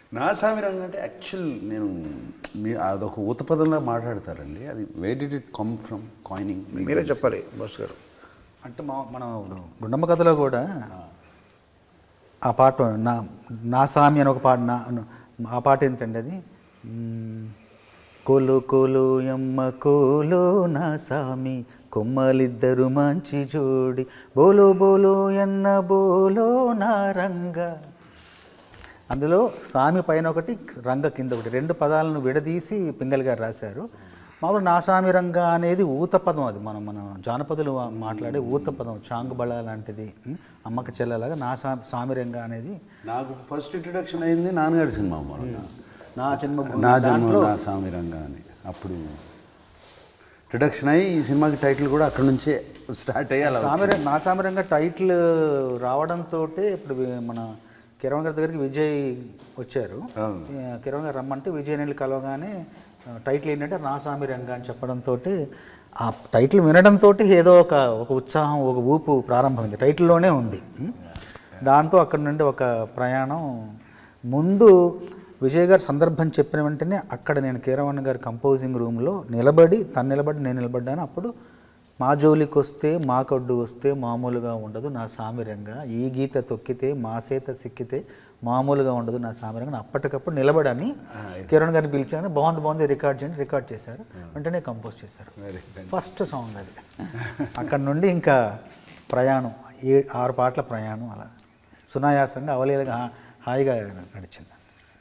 నా సామిరంగం అంటే యాక్చువల్ నేను మీ అదొక ఊతపదంలా మాట్లాడతారండి అది way did it come from coining మీరే చెప్పాలి బస్ గారు అంటే మా మనం ఇప్పుడు గుండమ్మ కథలో కూడా ఆ పాట నా నా సామి అని ఒక పాట నా ఆ పాట ఏంటండి అది మ్మ్. కోలు కోలు ఎమ్మ కోలు నా సామి కొమ్మలిద్దరు మంచి జోడి బోలో బోలో ఎన్న బోలో నా రంగ అందులో సామి పైన ఒకటి రంగ కింద ఒకటి రెండు పదాలను విడదీసి పింగల్ గారు రాశారు మామూలు నా సామి రంగ అనేది ఊత పదం అది మనం మన జానపదులు మాట్లాడే ఊత పదం చాంగుబళ లాంటిది ఉం? అమ్మక చెల్లెలాగా నా సా సామి రంగ అనేది నాకు ఫస్ట్ ఇంట్రడక్షన్ అయింది నాన్నగారి సినిమా మూలంగా నా జన్మ నా జన్మ నా సామిరంగా అని అప్పుడు ఇంట్రడక్షన్ అయ్యి ఈ సినిమాకి టైటిల్ కూడా అక్కడ నుంచే స్టార్ట్ అయ్యాలి సామిర నా సామిరంగా టైటిల్ రావడంతో ఇప్పుడు వి- మన కిరణ్ గారి దగ్గరికి విజయ్ వచ్చారు అవును. ఆ, కిరణ్ గారు రమ్మంటే విజయ్ నెల్లి కలవగానే ఆ, టైటిల్ ఏంటంటే నా సామిరంగా అని చెప్పడంతో ఆ టైటిల్ వినడంతో ఏదో ఒక ఒక ఉత్సాహం ఒక ఊపు ప్రారంభమైంది టైటిల్లోనే ఉంది ఉం? దాంతో అక్కడ నుండి ఒక ప్రయాణం ముందు విజయ్ గారు సందర్భం చెప్పిన వెంటనే అక్కడ నేను కీరవణ్ గారి కంపోజింగ్ రూమ్లో నిలబడి తను నిలబడి నేను నిలబడ్డాను అప్పుడు మా జోలికి వస్తే మా కొడ్డు వస్తే మామూలుగా ఉండదు నా సామిరంగా ఈ గీత తొక్కితే మా సేత సిక్కితే మామూలుగా ఉండదు నా సామిరంగా అప్పటికప్పుడు నిలబడని కిరణ్ గారిని పిలిచాను బాగుంది బాగుంది రికార్డ్ చేయండి రికార్డ్ చేశారు వెంటనే కంపోజ్ చేశారు ఫస్ట్ సాంగ్ అది అక్కడ నుండి ఇంకా ప్రయాణం ఏ ఆరు పాటల ప్రయాణం అలా సునాయాసంగా అవలీలగా హా- హాయిగా నడిచింది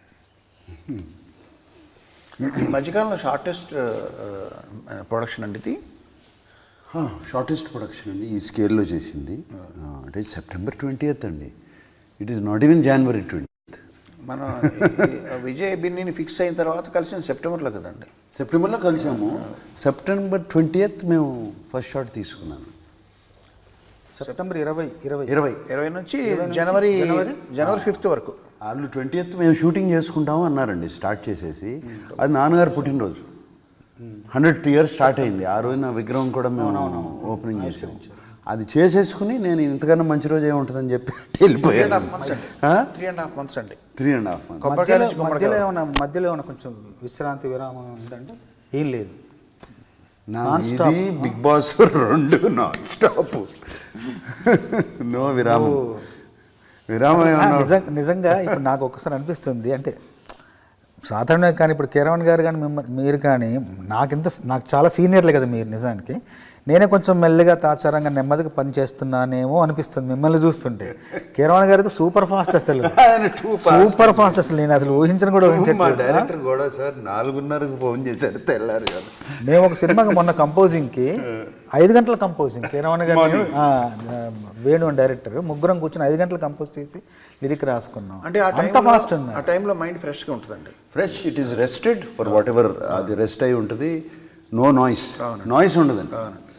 ఈ మధ్యకాలంలో షార్టెస్ట్ ప్రొడక్షన్ అండి ఇది షార్టెస్ట్ ప్రొడక్షన్ అండి ఈ స్కేల్లో చేసింది ఆ, అంటే సెప్టెంబర్ ట్వంటీ అండి it is not even January twenty మన ఈ- ఈ విజయ్ బిన్నీని ఫిక్స్ అయిన తర్వాత కలిసిన సెప్టెంబర్లో కదండి సెప్టెంబర్లో కలిసాము సెప్టెంబర్ ట్వంటీ మేము ఫస్ట్ షాట్ తీసుకున్నాను సెప్టెంబర్ ఇరవై ఇరవై ఇరవై ఇరవై నుంచి జనవరి జనవరి ఫిఫ్త్ వరకు వాళ్ళు ట్వంటీ మేము షూటింగ్ చేసుకుంటాము అన్నారండి స్టార్ట్ చేసేసి అది నాన్నగారు పుట్టినరోజు హండ్రెడ్ ఇయర్స్ స్టార్ట్ అయింది ఆ రోజు నా విగ్రహం కూడా మేము ఓపెనింగ్ చేసాము అది చేసేసుకుని నేను ఇంతకన్నా మంచి రోజు ఏముంటుందని చెప్పి త్రీ అండ్ వెళ్ళిపోయాను హాఫ్ మంత్స్ అండి త్రీ అండ్ హాఫ్ మంత్స్ అండి త్రీ అండ్ హాఫ్ మంత్ కొబ్బరికాయ మధ్యలో నుంచి మధ్యలో గుమ్మడికాయ ఏమైనా మధ్యలో ఏమైనా కొంచెం విశ్రాంతి విరామం ఉందంటే ఏం లేదు నా Non-stop. ఇది బిగ్ బాస్ రెండు నాన్ స్టాప్ నో విరామం విరామం ఆ, ఏమన్నా నిజం నిజంగా ఇప్పుడు నాకు ఒక్కసారి అనిపిస్తుంది అంటే సాధారణంగా కానీ ఇప్పుడు కిరణ్ గారు కానీ మిమ్మల్ని మీరు కానీ నాకింత నాకు చాలా సీనియర్లే కదా మీరు నిజానికి నేనే కొంచెం మెల్లిగా తాచారంగా నెమ్మదిగా పని చేస్తున్నానేమో అనిపిస్తుంది మిమ్మల్ని చూస్తుంటే కిరణ్ గారితో సూపర్ ఫాస్ట్ అసలు ఆయన too fast. సూపర్ ఫాస్ట్ అసలు నేను అసలు ఊహించను కూడా మా ఊహించట్లేదు డైరెక్టర్ కూడా సార్ నాలుగున్నరకు ఫోన్ చేశారు తెల్లారు కదా మేము ఒక సినిమాకి మొన్న కంపోజింగ్కి ఐదు గంటల కంపోజింగ్ కిరణ్ గారు ఆ, వేణు అని డైరెక్టర్ ముగ్గురం కూర్చొని ఐదు గంటలు కంపోజ్ చేసి లిరిక్ రాసుకున్నాం అంటే ఆ అంత టైంలో ఫాస్ట్ ఉన్నా ఆ టైంలో మైండ్ ఫ్రెష్గా ఉంటుందండి fresh it is rested for whatever అది రెస్ట్ అయి ఉంటుంది నో నాయిస్ నాయిస్ ఉండదండి